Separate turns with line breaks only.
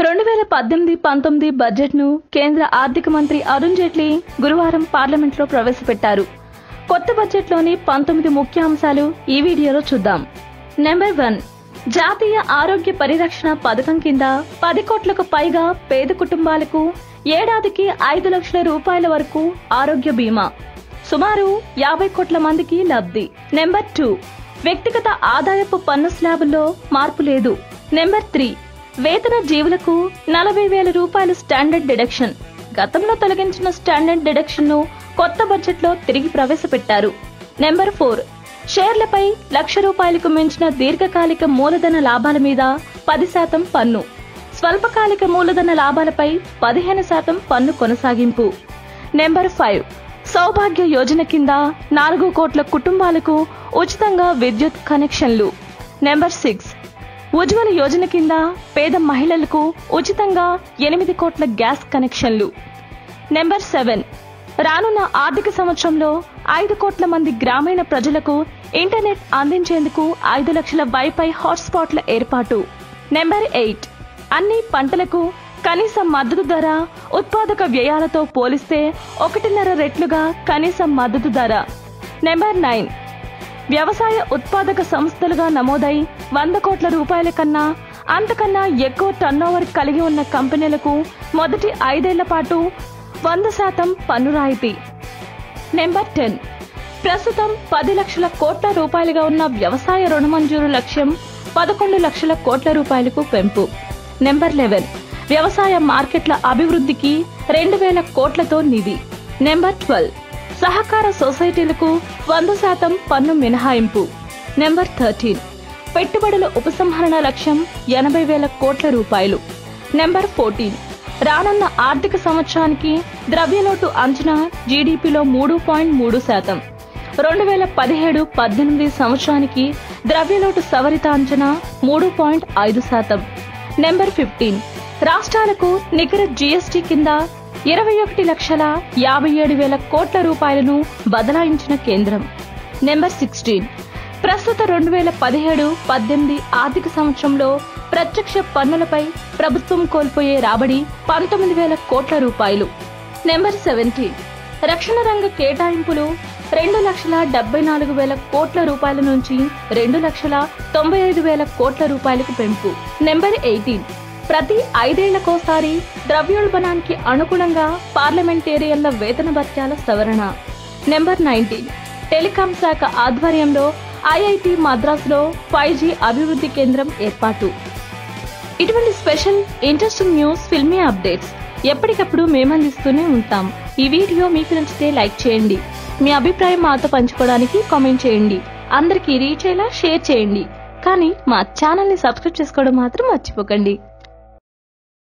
రెండు వేల పద్దెనిమిది పంతొమ్మిది బడ్జెట్ను కేంద్ర ఆర్థిక మంత్రి అరుణ్ జైట్లీ గురువారం పార్లమెంట్లో ప్రవేశపెట్టారు కొత్త బడ్జెట్లోని పంతొమ్మిది ముఖ్య అంశాలు ఈ వీడియోలో చూద్దాం నెంబర్ వన్ జాతీయ ఆరోగ్య పరిరక్షణ పథకం కింద పది కోట్లకు పైగా పేద కుటుంబాలకు ఏడాదికి ఐదు లక్షల రూపాయల వరకు ఆరోగ్య బీమా సుమారు యాభై కోట్ల మందికి లబ్ధి నెంబర్ టూ వ్యక్తిగత ఆదాయపు పన్ను స్లాబుల్లో మార్పు లేదు నెంబర్ త్రీ వేతన జీవులకు నలభై వేల రూపాయల స్టాండర్డ్ డిడక్షన్ గతంలో తొలగించిన స్టాండర్డ్ డిడక్షన్ ను కొత్త బడ్జెట్లో తిరిగి ప్రవేశపెట్టారు నెంబర్ ఫోర్ షేర్లపై లక్ష రూపాయలకు మించిన దీర్ఘకాలిక మూలధన లాభాల మీద పది శాతం పన్ను స్వల్పకాలిక మూలధన లాభాలపై పదిహేను శాతం పన్ను కొనసాగింపు నెంబర్ ఫైవ్ సౌభాగ్య యోజన కింద నాలుగు కోట్ల కుటుంబాలకు ఉచితంగా విద్యుత్ కనెక్షన్లు నెంబర్ సిక్స్ ఉజ్వల యోజన కింద పేద మహిళలకు ఉచితంగా ఎనిమిది కోట్ల గ్యాస్ కనెక్షన్లు నెంబర్ సెవెన్ రానున్న ఆర్థిక సంవత్సరంలో ఐదు కోట్ల మంది గ్రామీణ ప్రజలకు ఇంటర్నెట్ అందించేందుకు ఐదు లక్షల వైఫై హాట్స్పాట్ల ఏర్పాటు నెంబర్ ఎయిట్ అన్ని పంటలకు కనీస మద్దతు ధర ఉత్పాదక వ్యయాలతో పోలిస్తే ఒకటిన్నర రెట్లుగా కనీస మద్దతు ధర నెంబర్ నైన్ వ్యవసాయ ఉత్పాదక సంస్థలుగా నమోదై వంద కోట్ల రూపాయల కన్నా అంతకన్నా ఎక్కువ టర్నోవర్ కలిగి ఉన్న కంపెనీలకు మొదటి ఐదేళ్ల పాటు వంద శాతం పన్ను రాయితీ నెంబర్ టెన్ ప్రస్తుతం పది లక్షల కోట్ల రూపాయలుగా ఉన్న వ్యవసాయ రుణ మంజూరు లక్ష్యం పదకొండు లక్షల కోట్ల రూపాయలకు పెంపు నెంబర్ లెవెన్ వ్యవసాయ మార్కెట్ల అభివృద్ధికి రెండు వేల కోట్లతో నిధి నెంబర్ ట్వెల్వ్ సహకార సొసైటీలకు వంద శాతం పన్ను మినహాయింపు నెంబర్ థర్టీన్ పెట్టుబడుల ఉపసంహరణ లక్ష్యం ఎనభై వేల కోట్ల రూపాయలు నెంబర్ ఫోర్టీన్ రానున్న ఆర్థిక సంవత్సరానికి ద్రవ్యలోటు అంచనా జీడీపీలో మూడు పాయింట్ మూడు శాతం రెండు వేల పదిహేడు పద్దెనిమిది సంవత్సరానికి ద్రవ్యలోటు సవరిత అంచనా మూడు పాయింట్ ఐదు శాతం నెంబర్ ఫిఫ్టీన్ రాష్ట్రాలకు నికర జీఎస్టీ కింద ఇరవై ఒకటి లక్షల యాభై ఏడు వేల కోట్ల రూపాయలను బదలాయించిన కేంద్రం నెంబర్ సిక్స్టీన్ ప్రస్తుత రెండు వేల పదిహేడు పద్దెనిమిది ఆర్థిక సంవత్సరంలో ప్రత్యక్ష పన్నులపై ప్రభుత్వం కోల్పోయే రాబడి పంతొమ్మిది వేల కోట్ల రూపాయలు నెంబర్ సెవెంటీన్ రక్షణ రంగ కేటాయింపులు రెండు లక్షల డెబ్బై నాలుగు వేల కోట్ల రూపాయల నుంచి రెండు లక్షల తొంభై ఐదు వేల కోట్ల రూపాయలకు పెంపు నెంబర్ ఎయిటీన్ ప్రతి ఐదేళ్లకోసారి ద్రవ్యోల్బణానికి అనుగుణంగా పార్లమెంటేరియన్ల వేతన భత్యాల సవరణ నెంబర్ నైన్టీన్ టెలికాం శాఖ ఆధ్వర్యంలో ఐఐటి మద్రాసులో ఫైవ్ జీ అభివృద్ధి కేంద్రం ఏర్పాటు ఇటువంటి special interesting news filmy updates ఎప్పటికప్పుడు మేమందిస్తూనే ఉంటాం ఈ వీడియో మీకు నచ్చితే లైక్ చేయండి మీ అభిప్రాయం మాతో పంచుకోవడానికి కామెంట్ చేయండి అందరికీ రీచ్ అయ్యేలా షేర్ చేయండి కానీ మా ఛానల్ ని సబ్స్క్రైబ్ చేసుకోవడం మాత్రం మర్చిపోకండి